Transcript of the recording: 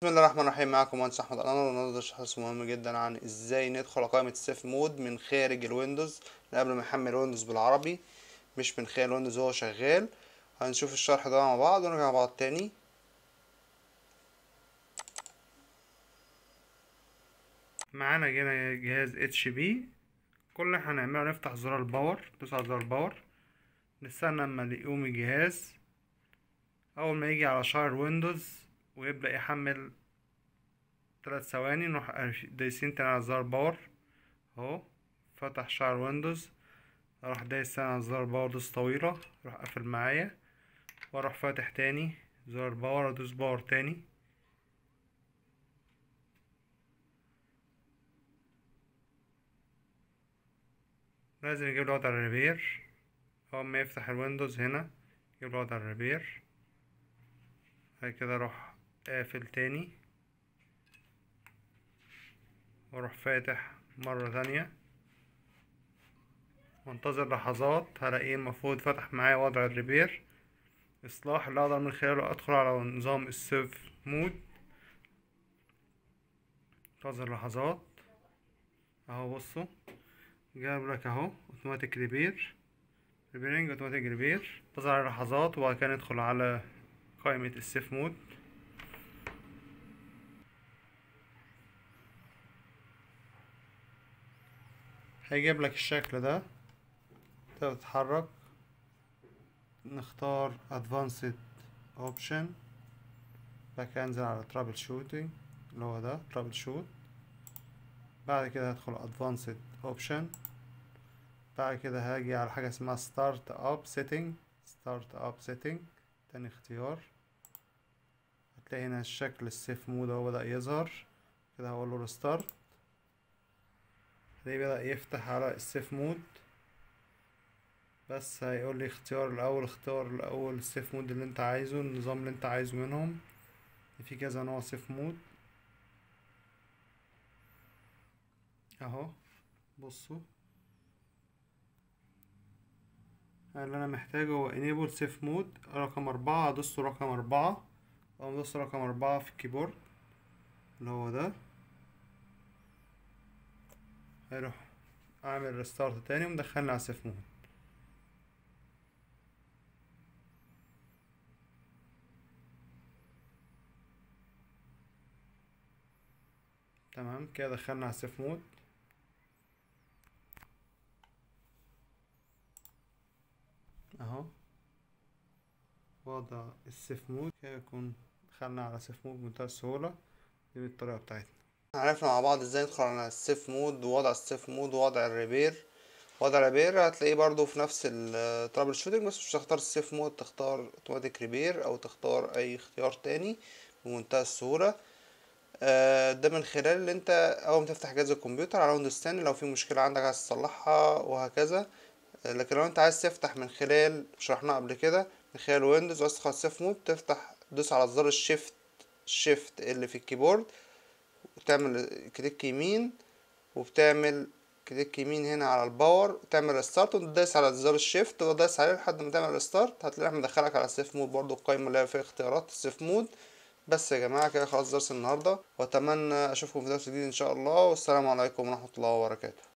بسم الله الرحمن الرحيم معكم مهندس احمد الانور والنهارده شرح مهم جدا عن ازاي ندخل على قائمه السيف مود من خارج الويندوز من قبل ما نحمل ويندوز بالعربي مش من خلال الويندوز وهو شغال هنشوف الشرح ده مع بعض ونرجع مع بعض تاني معانا جينا جهاز اتش بي كل اللي هنعمله نفتح زرار الباور ندوس على زرار الباور نستنى اما يقوم الجهاز اول ما يجي على شعر ويندوز ويبدأ يحمل تلات ثواني نروح دايسين تاني على زرار باور اهو فتح شعر ويندوز اروح دايس تاني على زرار باور دوس طويلة اروح قافل معايا واروح فاتح تاني زرار باور ادوس باور تاني لازم يجيب وضع الريبير اول ما يفتح الويندوز هنا يجيب وضع الريبير بعد كده اروح قافل تاني واروح فاتح مرة تانية وانتظر لحظات هلاقيه المفروض فتح معايا وضع الريبير اصلاح اللي اقدر من خلاله ادخل على نظام السيف مود انتظر لحظات اهو بصوا جاب لك اهو اوتوماتيك ريبير ريبيرنج اوتوماتيك ريبير انتظر لحظات وبعد كده ندخل على قائمة السيف مود هيجيب لك الشكل ده تقدر تتحرك نختار advanced option بعد كده انزل على trouble shooting اللي هو ده trouble shoot بعد كده هدخل advanced option بعد كده هاجي على حاجة اسمها start up setting start up setting تاني اختيار هتلاقي هنا الشكل السيف مود اهو بدأ يظهر كده هقوله ريستارت هتلاقيه بدأ يفتح على السيف مود بس هيقول لي اختيار الاول اختار الاول السيف مود اللي انت عايزه النظام اللي انت عايزه منهم في كذا نوع سيف مود اهو بصوا اللي انا محتاجه هو enable safe mode رقم اربعة ادوس رقم اربعة اقوم ادوس رقم اربعة في الكيبورد اللي هو ده هيروح اعمل ريستارت تاني ومدخلني على السيف مود تمام كده دخلنا على السيف مود اهو وضع السيف مود كده يكون دخلنا على سيف مود بمنتهى السهولة دي الطريقة بتاعتنا عرفنا مع بعض ازاي ندخل على السيف مود ووضع السيف مود ووضع الريبير وضع الريبير هتلاقيه برضو في نفس الترابل شوتنج بس مش تختار السيف مود تختار اوتوماتيك ريبير او تختار اي اختيار تاني بمنتهى السهولة ده من خلال اللي انت اول ما تفتح جهاز الكمبيوتر على ويندوز 10 لو في مشكلة عندك عايز تصلحها وهكذا لكن لو انت عايز تفتح من خلال شرحناه قبل كده من خلال ويندوز وعايز تدخل سيف مود تفتح تدوس على زر الشيفت شيفت اللي في الكيبورد وتعمل كليك يمين وبتعمل كليك يمين هنا على الباور وتعمل ريستارت وتدايس على زر الشيفت وتدايس عليه لحد ما تعمل ريستارت هتلاقيه مدخلك على السيف مود برضو القايمة اللي فيها اختيارات السيف مود بس يا جماعة كده خلاص درس النهاردة واتمنى اشوفكم في درس جديد ان شاء الله والسلام عليكم ورحمة الله وبركاته